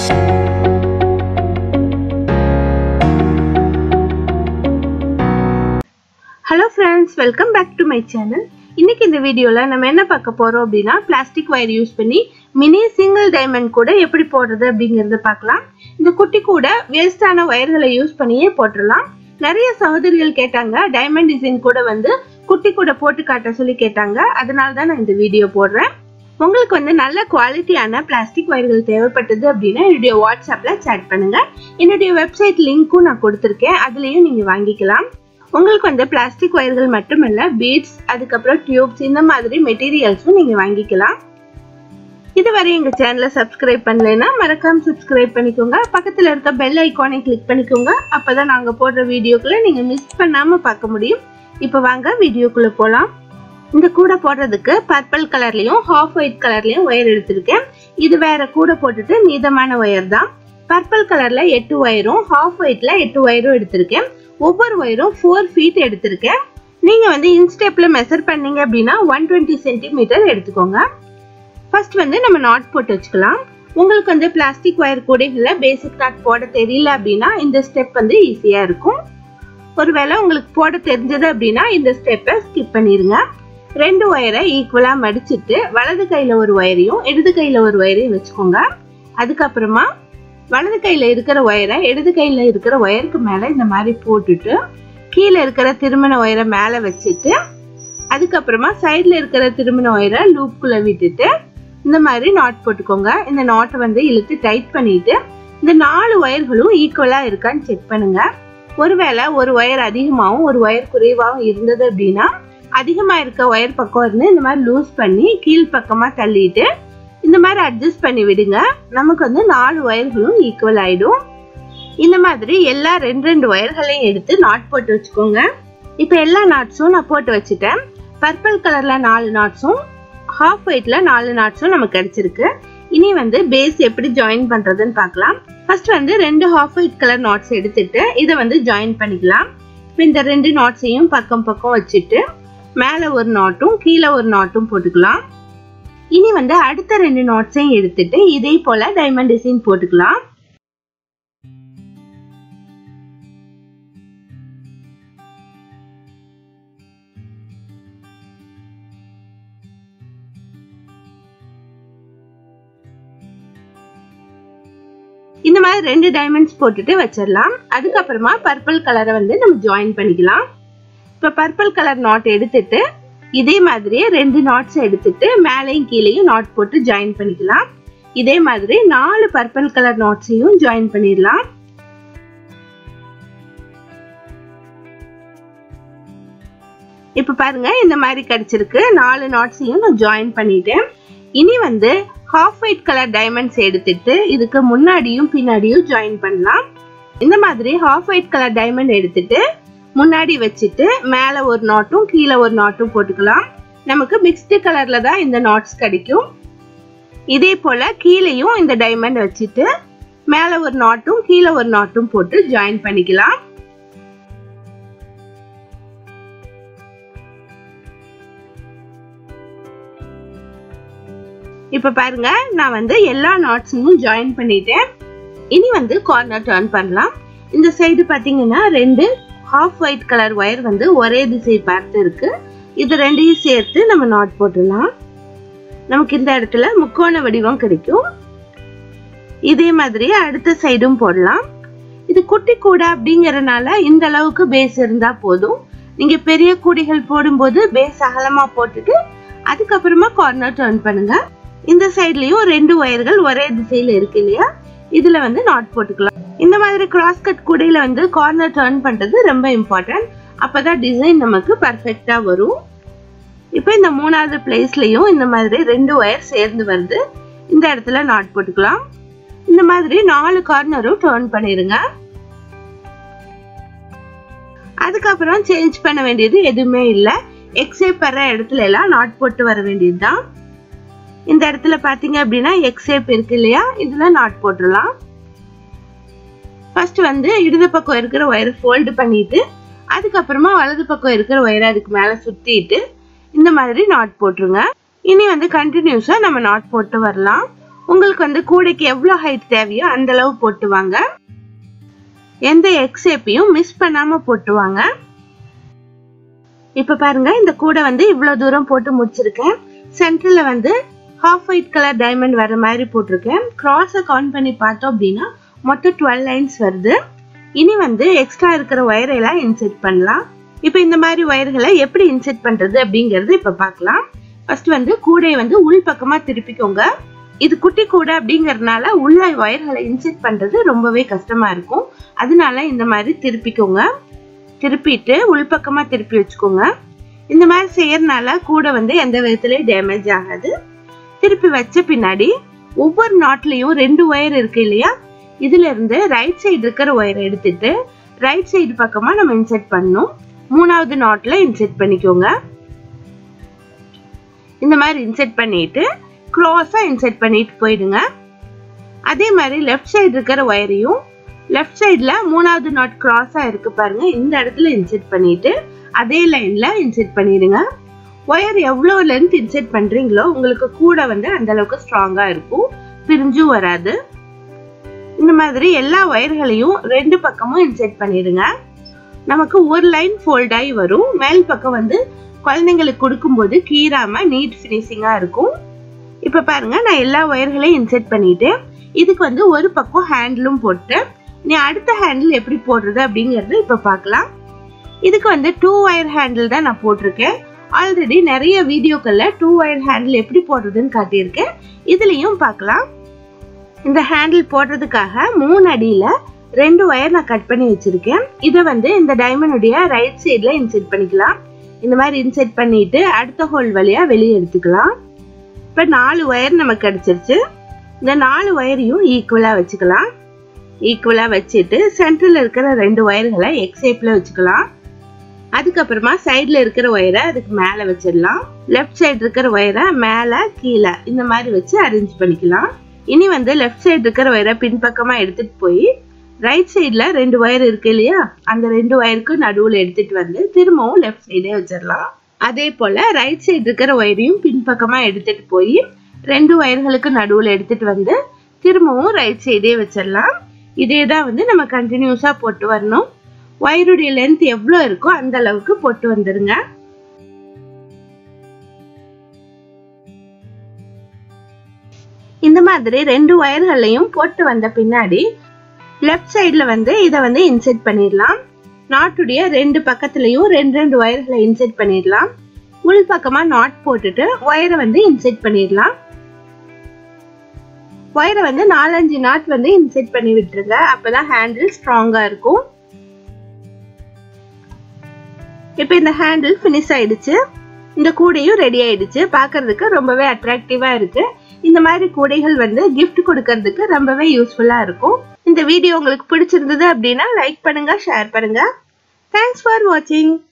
hello friends welcome back to my channel இன்னைக்கு இந்த வீடியோவில் நம்ம என்ன பார்க்க போகிறோம் அப்படின்னா பிளாஸ்டிக் ஒயர் யூஸ் பண்ணி மினி சிங்கிள் டைமண்ட் கூட எப்படி போடுறது அப்படிங்கிறத பார்க்கலாம் இந்த குட்டி கூட வேஸ்டான ஒயர்களை யூஸ் பண்ணியே போட்டுடலாம் நிறைய சகோதரிகள் கேட்டாங்க டைமண்ட் டிசைன் கூட வந்து குட்டி கூட போட்டு காட்ட சொல்லி கேட்டாங்க அதனால தான் நான் இந்த வீடியோ போடுறேன் உங்களுக்கு வந்து நல்ல குவாலிட்டியான பிளாஸ்டிக் ஒயர்கள் தேவைப்பட்டது அப்படின்னா என்னுடைய வாட்ஸ்அப்பில் சேட் பண்ணுங்க என்னுடைய வெப்சைட் லிங்க்கும் நான் கொடுத்துருக்கேன் அதுலேயும் நீங்கள் வாங்கிக்கலாம் உங்களுக்கு வந்து பிளாஸ்டிக் ஒயர்கள் மட்டுமல்ல பீட்ஸ் அதுக்கப்புறம் டியூப்ஸ் இந்த மாதிரி மெட்டீரியல்ஸும் நீங்கள் வாங்கிக்கலாம் இதுவரை எங்க சேனலை சப்ஸ்கிரைப் பண்ணலைன்னா மறக்காம சப்ஸ்கிரைப் பண்ணிக்கோங்க பக்கத்துல இருக்க பெல் ஐக்கானை கிளிக் பண்ணிக்கோங்க அப்பதான் நாங்க போடுற வீடியோக்களை நீங்க மிஸ் பண்ணாம பார்க்க முடியும் இப்போ வாங்க வீடியோக்குள்ள போலாம் இந்த கூடை போடுறதுக்கு பர்பிள் கலர்லயும் ஹாஃப் ஒயிட் கலர்லயும் ஒயர் எடுத்திருக்கேன் இது வேற கூடை போட்டுட்டு மீதமான ஒயர் தான் பர்பிள் கலர்ல எட்டு ஒயரும் ஹாஃப் ஒயிட்ல எட்டு ஒயரும் எடுத்திருக்கேன் ஒவ்வொரு ஒயரும் ஃபோர் ஃபீட் எடுத்திருக்கேன் நீங்க வந்து இன்ஸ்டெப்ல மெஷர் பண்ணீங்க அப்படின்னா ஒன் டுவெண்ட்டி சென்டிமீட்டர் எடுத்துக்கோங்க ஃபர்ஸ்ட் வந்து நம்ம நாட் போட்டு வச்சுக்கலாம் உங்களுக்கு வந்து பிளாஸ்டிக் ஒயர் கூடைகளில் பேசிக் நாட் போட தெரியல அப்படின்னா இந்த ஸ்டெப் வந்து ஈஸியா இருக்கும் ஒருவேளை உங்களுக்கு போட தெரிஞ்சது அப்படின்னா இந்த ஸ்டெப்பை ஸ்கிப் பண்ணிருங்க ரெண்டு ஒயரை ஈக்குவலா மடிச்சிட்டு வலது கையில ஒரு ஒயரையும் இடது கையில ஒரு ஒயரையும் வச்சுக்கோங்க அதுக்கப்புறமா வலது கையில இருக்கிற ஒயரை இடது கையில இருக்கிற ஒயருக்கு மேல இந்த மாதிரி போட்டுட்டு கீழே இருக்கிற திருமண ஒயரை மேல வச்சுட்டு அதுக்கப்புறமா சைட்ல இருக்கிற திருமண ஒயரை லூப்குள்ள விட்டுட்டு இந்த மாதிரி நாட் போட்டுக்கோங்க இந்த நாட்டை வந்து இழுத்து டைட் பண்ணிட்டு இந்த நாலு ஒயர்களும் ஈக்குவலா இருக்கான்னு செக் பண்ணுங்க ஒருவேளை ஒரு ஒயர் அதிகமாகவும் ஒரு ஒயர் குறைவாகவும் இருந்தது அப்படின்னா அதிகமா இருக்க ஒயர் பக்கம் இருந்து இந்த மாதிரி லூஸ் பண்ணி கீழ் பக்கமா தள்ளிட்டு இந்த மாதிரி அட்ஜஸ்ட் பண்ணி விடுங்க நமக்கு வந்து நாலு ஒயர்களும் ஈக்குவல் ஆயிடும் இந்த மாதிரி எல்லா ரெண்டு ரெண்டு ஒயர்களையும் எடுத்து நாட் போட்டு வச்சுக்கோங்க இப்போ எல்லா நாட்ஸும் நான் போட்டு வச்சுட்டேன் பர்பிள் கலர்ல நாலு நாட்ஸும் ஹாஃப் ஒயிட்ல நாலு நாட்ஸும் நமக்கு கிடைச்சிருக்கு இனி வந்து பேஸ் எப்படி ஜாயின் பண்றதுன்னு பார்க்கலாம் ஃபர்ஸ்ட் வந்து ரெண்டு ஹாஃப் ஒயிட் கலர் நாட்ஸ் எடுத்துட்டு இதை வந்து ஜாயின் பண்ணிக்கலாம் இப்போ இந்த ரெண்டு நாட்ஸையும் பக்கம் பக்கம் வச்சுட்டு மேலே ஒரு நாட்டும் கீழே ஒரு நாட்டும் போட்டுக்கலாம் இனி வந்து அடுத்த ரெண்டு நாட்ஸையும் எடுத்துட்டு இதே போல டைமண்ட் டிசைன் போட்டுக்கலாம் இந்த மாதிரி ரெண்டு டைமண்ட்ஸ் போட்டுட்டு வச்சிடலாம் அதுக்கப்புறமா பர்பிள் கலரை வந்து நம்ம ஜாயின் பண்ணிக்கலாம் இப்போ பர்பிள் கலர் நாட் எடுத்துட்டு இதே மாதிரியே ரெண்டு நாட்ஸ் எடுத்துட்டு மேலேயும் கீழேயும் நாட் போட்டு ஜாயின் பண்ணிக்கலாம் இதே மாதிரி நாலு பர்பிள் கலர் நாட்ஸையும் ஜாயின் பண்ணிடலாம் இப்ப பாருங்க இந்த மாதிரி கிடைச்சிருக்கு நாலு நாட்ஸையும் நான் ஜாயின் பண்ணிட்டேன் இனி வந்து ஹாஃப் ஒயிட் கலர் டைமண்ட்ஸ் எடுத்துட்டு இதுக்கு முன்னாடியும் பின்னாடியும் ஜாயின் பண்ணலாம் இந்த மாதிரி ஹாஃப் ஒயிட் கலர் டைமண்ட் எடுத்துட்டு முன்னாடி வச்சுட்டு மேல ஒரு நாட்டும் கீழே ஒரு நாட்டும் போட்டுக்கலாம் நமக்கு மிக்ஸ்டு கலர்ல தான் இந்த நாட்ஸ் கிடைக்கும் இதே போல கீழேயும் இந்த டைமண்ட் வச்சுட்டு மேல ஒரு நாட்டும் கீழே ஒரு நாட்டும் போட்டு ஜாயின் பண்ணிக்கலாம் இப்ப பாருங்க நான் வந்து எல்லா நாட்ஸையும் ஜாயின் பண்ணிட்டேன் இனி வந்து கார்னர் டர்ன் பண்ணலாம் இந்த சைடு பாத்தீங்கன்னா ரெண்டு ஹாஃப் ஒயிட் கலர் ஒயர் வந்து ஒரே திசை பார்த்து இருக்கு இது ரெண்டையும் சேர்த்து நம்ம நாட் போட்டுடலாம் நமக்கு இந்த இடத்துல முக்கோண வடிவம் கிடைக்கும் இதே மாதிரி அடுத்த சைடும் போடலாம் இது குட்டி கூடை அப்படிங்கறதுனால இந்த அளவுக்கு பேஸ் இருந்தா போதும் நீங்க பெரிய கூடைகள் போடும்போது பேஸ் அகலமா போட்டுட்டு அதுக்கப்புறமா கார்னர் டர்ன் பண்ணுங்க இந்த சைட்லயும் ரெண்டு ஒயர்கள் ஒரே திசையில இருக்கு இல்லையா இதுல வந்து நாட் போட்டுக்கலாம் இந்த மாதிரி கிராஸ் கட் கூடையில வந்து கார்னர் டர்ன் பண்றது ரொம்ப இம்பார்ட்டன்ட் அப்பதான் டிசைன் நமக்கு பர்ஃபெக்டா வரும் இப்போ இந்த மூணாவது பிளேஸ்லயும் இந்த மாதிரி ரெண்டு ஒயர் சேர்ந்து வருது இந்த இடத்துல நாட் போட்டுக்கலாம் இந்த மாதிரி நாலு கார்னரும் டர்ன் பண்ணிருங்க அதுக்கப்புறம் சேஞ்ச் பண்ண வேண்டியது எதுவுமே இல்லை எக்ஸேப் வர்ற இடத்துல எல்லாம் நாட் போட்டு வர வேண்டியதுதான் இந்த இடத்துல பாத்தீங்க அப்படின்னா எக்ஸேப் இருக்கு இல்லையா இதுல நாட் போட்டுடலாம் ஃபர்ஸ்ட் வந்து இடது பக்கம் இருக்கிற ஒயரை ஃபோல்டு பண்ணிட்டு அதுக்கப்புறமா வலது பக்கம் இருக்கிற ஒயரை அதுக்கு மேல சுத்திட்டு இந்த மாதிரி நாட் போட்டுருங்க இனி வந்து கண்டினியூஸா நம்ம நாட் போட்டு வரலாம் உங்களுக்கு வந்து கூடைக்கு எவ்வளோ ஹைட் தேவையோ அந்த அளவு போட்டுவாங்க எந்த எக்ஸேப்பையும் மிஸ் பண்ணாம போட்டுவாங்க இப்ப பாருங்க இந்த கூடை வந்து இவ்வளவு தூரம் போட்டு முடிச்சிருக்கேன் சென்டர்ல வந்து ஹாஃப் ஒயிட் கலர் டைமண்ட் வர மாதிரி போட்டிருக்கேன் கிராஸை கவுண்ட் பண்ணி பார்த்தோம் அப்படின்னா மொத்தம் டுவெல் லைன்ஸ் வருது இனி வந்து எக்ஸ்ட்ரா இருக்கிற ஒயரெல்லாம் இன்செர்ட் பண்ணலாம் இப்போ இந்த மாதிரி ஒயர்களை எப்படி இன்செர்ட் பண்றது அப்படிங்கறது இப்ப பார்க்கலாம் ஃபர்ஸ்ட் வந்து கூடையை வந்து உள் பக்கமா திருப்பிக்கோங்க இது குட்டி கூடை அப்படிங்கறதுனால உள்ள ஒயர்களை இன்செர்ட் பண்றது ரொம்பவே கஷ்டமா இருக்கும் அதனால இந்த மாதிரி திருப்பிக்கோங்க திருப்பிட்டு உள்பக்கமா திருப்பி வச்சுக்கோங்க இந்த மாதிரி செய்யறதுனால கூட வந்து எந்த விதத்துலயும் டேமேஜ் ஆகாது திருப்பி வச்ச பின்னாடி ஒவ்வொரு நாட்லயும் ரெண்டு ஒயர் இருக்கு இல்லையா இதுல இருந்து ரைட் சைடு இருக்கிற ஒயரை எடுத்துட்டு ரைட் சைடு பக்கமா நம்ம இன்செர்ட் பண்ணணும் மூணாவது நாட்ல இன்செர்ட் பண்ணிக்கோங்க இந்த மாதிரி இன்செர்ட் பண்ணிட்டு க்ளோஸா இன்செர்ட் பண்ணிட்டு போயிடுங்க அதே மாதிரி லெஃப்ட் சைடு இருக்கிற ஒயரையும் லெஃப்ட் சைடுல மூணாவது நாட் கிராஸா இருக்கு பாருங்க இந்த இடத்துல இன்செர்ட் பண்ணிட்டு அதே லைன்ல இன்செர்ட் பண்ணிடுங்க ஒயர் எவ்வளவு லென்த் இன்செர்ட் பண்றீங்களோ உங்களுக்கு கூட வந்து அந்த அளவுக்கு ஸ்ட்ராங்கா இருக்கும் பிரிஞ்சும் வராது இந்த மாதிரி எல்லா ஒயர்களையும் ரெண்டு பக்கமும் இன்செர்ட் பண்ணிடுங்க நமக்கு ஒரு லைன் ஃபோல்ட் ஆகி வரும் மேல் பக்கம் வந்து குழந்தைங்களுக்கு கொடுக்கும்போது கீறாம நீட் ஃபினிஷிங்கா இருக்கும் இப்ப பாருங்க நான் எல்லா ஒயர்களையும் இன்செர்ட் பண்ணிட்டு இதுக்கு வந்து ஒரு பக்கம் ஹேண்டிலும் போட்டு நீ அடுத்த ஹேண்டில் எப்படி போடுறது அப்படிங்கறது இப்ப பார்க்கலாம் இதுக்கு வந்து டூ ஒயர் ஹேண்டில் தான் நான் போட்டிருக்கேன் ஆல்ரெடி நிறைய வீடியோக்கள்ல டூ ஒயர் ஹேண்டில் எப்படி போடுறதுன்னு காட்டியிருக்கேன் இதுலயும் பார்க்கலாம் இந்த ஹேண்டில் போடுறதுக்காக மூணு அடியில ரெண்டு ஒயர் நான் கட் பண்ணி வச்சிருக்கேன் இதை வந்து இந்த டைமண்டுடைய ரைட் சைட்ல இன்செர்ட் பண்ணிக்கலாம் இந்த மாதிரி இன்செர்ட் பண்ணிட்டு அடுத்த ஹோல் வழியா வெளியே எடுத்துக்கலாம் இப்ப நாலு ஒயர் நமக்கு கிடைச்சிருச்சு இந்த நாலு ஒயரையும் ஈக்குவலா வச்சுக்கலாம் ஈக்குவலா வச்சுட்டு சென்டர்ல இருக்கிற ரெண்டு ஒயர்களை எக்ஸ் ஷேப்ல வச்சுக்கலாம் அதுக்கப்புறமா சைட்ல இருக்கிற ஒயரை அதுக்கு மேல வச்சிடலாம் லெஃப்ட் சைடு இருக்கிற ஒயரை மேல கீழே இந்த மாதிரி வச்சு அரேஞ்ச் பண்ணிக்கலாம் இனி வந்து லெஃப்ட் சைடு இருக்கிற ஒயரை பின்பக்கமா எடுத்துட்டு போய் ரைட் சைடுல ரெண்டு ஒயர் இருக்கு இல்லையா அந்த ரெண்டு ஒயருக்கு நடுவுல எடுத்துட்டு வந்து திரும்பவும் லெஃப்ட் சைடே வச்சிடலாம் அதே போல ரைட் சைடு இருக்கிற ஒயரையும் பின்பக்கமா எடுத்துட்டு போய் ரெண்டு ஒயர்களுக்கு நடுவுல எடுத்துட்டு வந்து திரும்பவும் ரைட் சைடே வச்சிடலாம் இதே தான் வந்து நம்ம கண்டினியூஸா போட்டு வரணும் ஒயருடைய லென்த் எவ்வளோ இருக்கோ அந்த அளவுக்கு போட்டு வந்துருங்க இந்த மாதிரி ரெண்டு ஒயர்களையும் போட்டு வந்த பின்னாடி லெஃப்ட் சைடுல வந்து இதை வந்து இன்செர்ட் பண்ணிடலாம் நாட்டுடைய ரெண்டு பக்கத்துலயும் ரெண்டு ரெண்டு ஒயர்களை இன்செர்ட் பண்ணிடலாம் உள் பக்கமா நாட் போட்டுட்டு ஒயரை வந்து இன்செர்ட் பண்ணிடலாம் ஒயரை வந்து நாலஞ்சு நாட் வந்து இன்செர்ட் பண்ணி விட்டுருங்க அப்பதான் ஹேண்டில் ஸ்ட்ராங்கா இருக்கும் இப்போ இந்த ஹேண்டில் ஃபினிஷ் ஆயிடுச்சு இந்த கூடையும் ரெடி ஆயிடுச்சு பார்க்கிறதுக்கு ரொம்பவே அட்ராக்டிவா இருக்கு இந்த மாதிரி கூடைகள் வந்து gift கொடுக்கறதுக்கு ரொம்பவே யூஸ்ஃபுல்லா இருக்கும் இந்த வீடியோ உங்களுக்கு பிடிச்சிருந்தது அப்படின்னா லைக் பண்ணுங்க ஷேர் பண்ணுங்க தேங்க்ஸ் ஃபார் வாட்சிங்